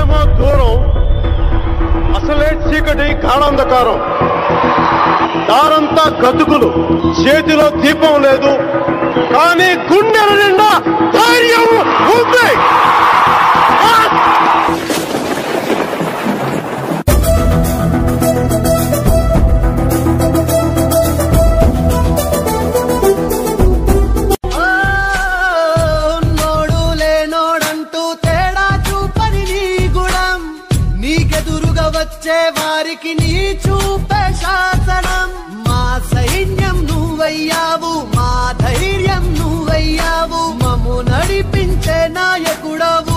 వెలుగేమో దూరం అసలే చీకటి గాఢాంధకారం దారంతా గతుకులు చేతిలో దీపం లేదు కానీ గుండెల నిండా ధైర్యం ఉంది ఆ! నోడు లేనోడంటూ తేడా చూపని నీ గుణం నీకెదురుగా వచ్చే వారికి నీ చూపే శాసనం మా సైన్యం నువ్వయ్యావు మా ధైర్యం నువ్వయ్యావు మమ్ము నడిపించే నాయకుడవు